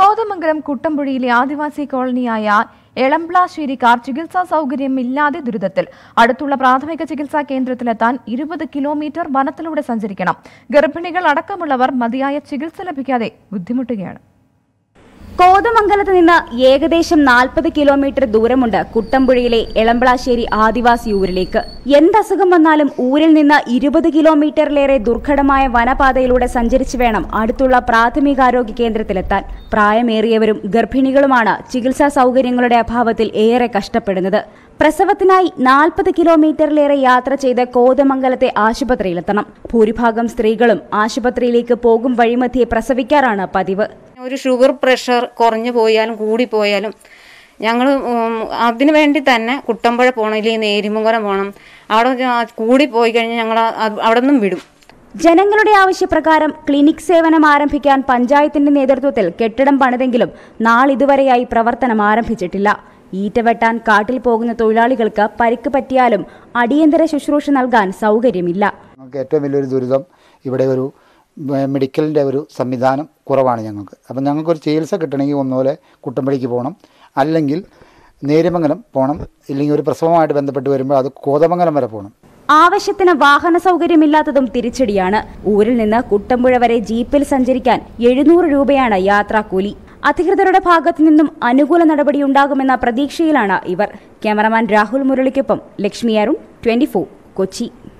കോതമംഗലം കുട്ടമ്പുഴയിലെ ആദിവാസി കോളനിയായ എളംപ്ലാശ്ശേരിക്കാർ ചികിത്സാ സൗകര്യം ഇല്ലാതെ ദുരിതത്തിൽ അടുത്തുള്ള പ്രാഥമിക ചികിത്സാ കേന്ദ്രത്തിലെത്താൻ ഇരുപത് കിലോമീറ്റർ വനത്തിലൂടെ സഞ്ചരിക്കണം ഗർഭിണികൾ അടക്കമുള്ളവർ മതിയായ ചികിത്സ ലഭിക്കാതെ ബുദ്ധിമുട്ടുകയാണ് കോതമംഗലത്ത് നിന്ന് ഏകദേശം നാൽപ്പത് കിലോമീറ്റർ ദൂരമുണ്ട് കുട്ടമ്പുഴയിലെ എളമ്പളാശ്ശേരി ആദിവാസി ഊരിലേക്ക് എന്തസുഖം വന്നാലും ഊരിൽ നിന്ന് ഇരുപത് കിലോമീറ്ററിലേറെ ദുർഘടമായ വനപാതയിലൂടെ സഞ്ചരിച്ചു വേണം അടുത്തുള്ള പ്രാഥമികാരോഗ്യ കേന്ദ്രത്തിലെത്താൻ പ്രായമേറിയവരും ഗർഭിണികളുമാണ് ചികിത്സാ സൗകര്യങ്ങളുടെ അഭാവത്തിൽ ഏറെ കഷ്ടപ്പെടുന്നത് പ്രസവത്തിനായി നാൽപ്പത് കിലോമീറ്ററിലേറെ യാത്ര ചെയ്ത് കോതമംഗലത്തെ ആശുപത്രിയിലെത്തണം ഭൂരിഭാഗം സ്ത്രീകളും ആശുപത്രിയിലേക്ക് പോകും വഴിമധ്യേ പ്രസവിക്കാറാണ് പതിവ് ഒരു ഷുഗർ പ്രഷർ കുറഞ്ഞു പോയാലും കൂടിപ്പോയാലും ഞങ്ങൾ അതിനു വേണ്ടി തന്നെ കുട്ടമ്പുഴ പോകണം ഇല്ലെങ്കിൽ നേരിമുങ്കരം പോകണം അവിടെ കൂടി പോയി കഴിഞ്ഞാൽ ഞങ്ങൾ അവിടെ നിന്നും വിടും ജനങ്ങളുടെ ആവശ്യപ്രകാരം ക്ലിനിക് സേവനം ആരംഭിക്കാൻ പഞ്ചായത്തിന്റെ നേതൃത്വത്തിൽ കെട്ടിടം പണിതെങ്കിലും നാളിതുവരെയായി പ്രവർത്തനം ആരംഭിച്ചിട്ടില്ല ഈറ്റ വെട്ടാൻ കാട്ടിൽ പോകുന്ന തൊഴിലാളികൾക്ക് പരിക്ക് പറ്റിയാലും അടിയന്തര ശുശ്രൂഷ നൽകാൻ സൗകര്യമില്ല നമുക്ക് ഏറ്റവും വലിയൊരു ദുരിതം ഇവിടെ ഒരു മെ- മെഡിക്കലിൻ്റെ ഒരു സംവിധാനം കുറവാണ് ഞങ്ങൾക്ക് അപ്പം ഞങ്ങൾക്കൊരു ചികിത്സ കിട്ടണമെങ്കിൽ ഒന്നുപോലെ കുട്ടമ്പടിക്ക് പോകണം അല്ലെങ്കിൽ നേര്യമംഗലം പോകണം ഇല്ലെങ്കിൽ ഒരു പ്രസവമായിട്ട് ബന്ധപ്പെട്ട് വരുമ്പോൾ അത് കോതമംഗലം വരെ പോകണം ആവശ്യത്തിന് വാഹന സൗകര്യമില്ലാത്തതും തിരിച്ചടിയാണ് ഊരിൽ നിന്ന് കുട്ടമ്പുഴ വരെ ജീപ്പിൽ സഞ്ചരിക്കാൻ എഴുന്നൂറ് രൂപയാണ് യാത്രാക്കൂലി അധികൃതരുടെ ഭാഗത്തു നിന്നും അനുകൂല നടപടിയുണ്ടാകുമെന്ന പ്രതീക്ഷയിലാണ് ഇവർ ക്യാമറമാൻ രാഹുൽ മുരളിക്കൊപ്പം ലക്ഷ്മി അരുൺ ട്വന്റി കൊച്ചി